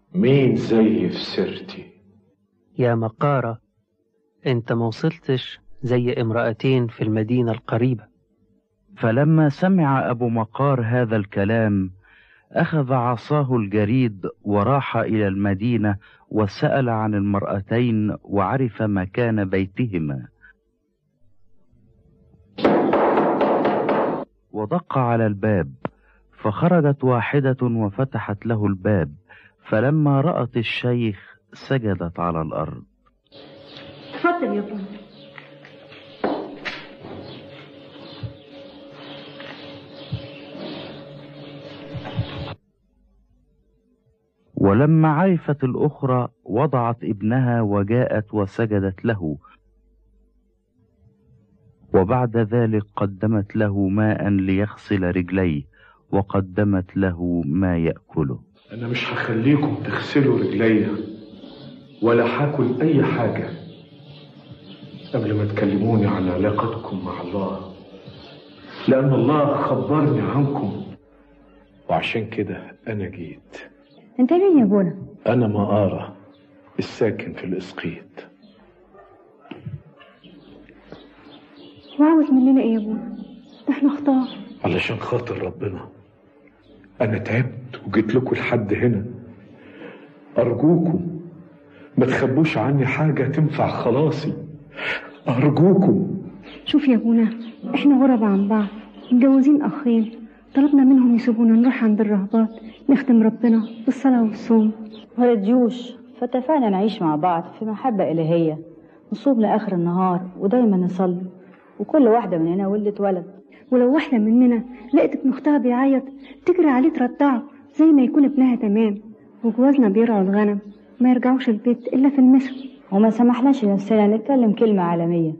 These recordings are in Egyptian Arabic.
مين زي في سيرتي يا مقارة انت ما وصلتش زي امرأتين في المدينة القريبة فلما سمع أبو مقار هذا الكلام أخذ عصاه الجريد وراح إلى المدينة وسأل عن المرأتين وعرف مكان بيتهما ودق على الباب فخرجت واحدة وفتحت له الباب فلما رأت الشيخ سجدت على الأرض تفضل يا بابا ولما عرفت الأخرى وضعت ابنها وجاءت وسجدت له وبعد ذلك قدمت له ماء ليغسل رجليه وقدمت له ما يأكله أنا مش هخليكم تغسلوا رجليا ولا هاكل أي حاجة قبل ما تكلموني عن علاقتكم مع الله لأن الله خبرني عنكم وعشان كده أنا جيت انت مين يا بولا أنا مقارة الساكن في الإسقيط وعاوز مننا ايه يا بولا ده احنا اختار علشان خاطر ربنا أنا تعبت وجيت لكم لحد هنا أرجوكم ما تخبوش عني حاجة تنفع خلاصي أرجوكم شوف يا ابونا احنا غربة عن بعض متجوزين اخين طلبنا منهم يسيبونا نروح عند الرهبات نخدم ربنا بالصلاة والصوم ولا جيوش فاتفقنا نعيش مع بعض في محبة إلهية نصوم لآخر النهار ودايما نصلي وكل واحدة مننا ولدت ولد ولو واحدة مننا لقت ابن اختها بيعيط تجري عليه ترضعه زي ما يكون ابنها تمام وجوازنا بيرعوا الغنم ما يرجعوش البيت الا في المسا وما سمحناش لنفسنا نتكلم كلمة عالمية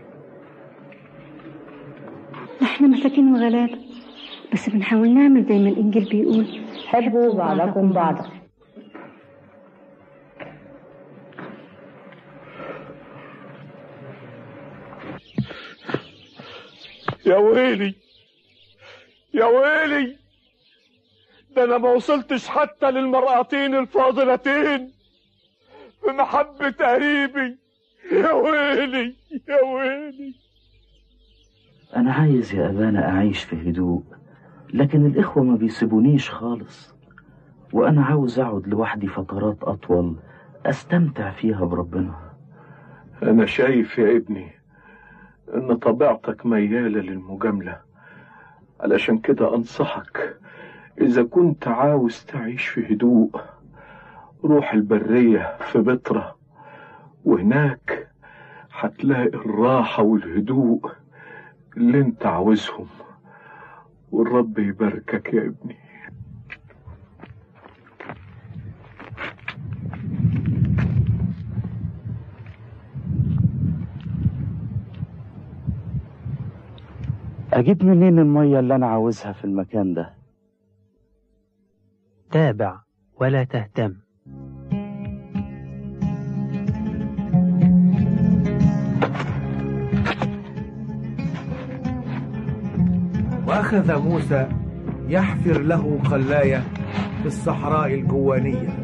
احنا مساكين وغلابة بس بنحاول نعمل زي ما الانجيل بيقول حبوا بعضكم بعضا يا ويلي يا ويلي ده انا ما وصلتش حتى للمرأتين الفاضلتين بمحبة قريبي يا ويلي يا ويلي أنا عايز يا أبانا أعيش في هدوء لكن الإخوة ما بيسيبونيش خالص وأنا عاوز أقعد لوحدي فترات أطول أستمتع فيها بربنا انا شايف يا ابني ان طبيعتك ميالة للمجاملة علشان كده انصحك اذا كنت عاوز تعيش في هدوء روح البرية في بترة وهناك هتلاقي الراحة والهدوء اللي انت عاوزهم والرب يباركك يا ابني أجيب منين المية اللي أنا عاوزها في المكان ده تابع ولا تهتم وأخذ موسى يحفر له قلاية في الصحراء الجوانية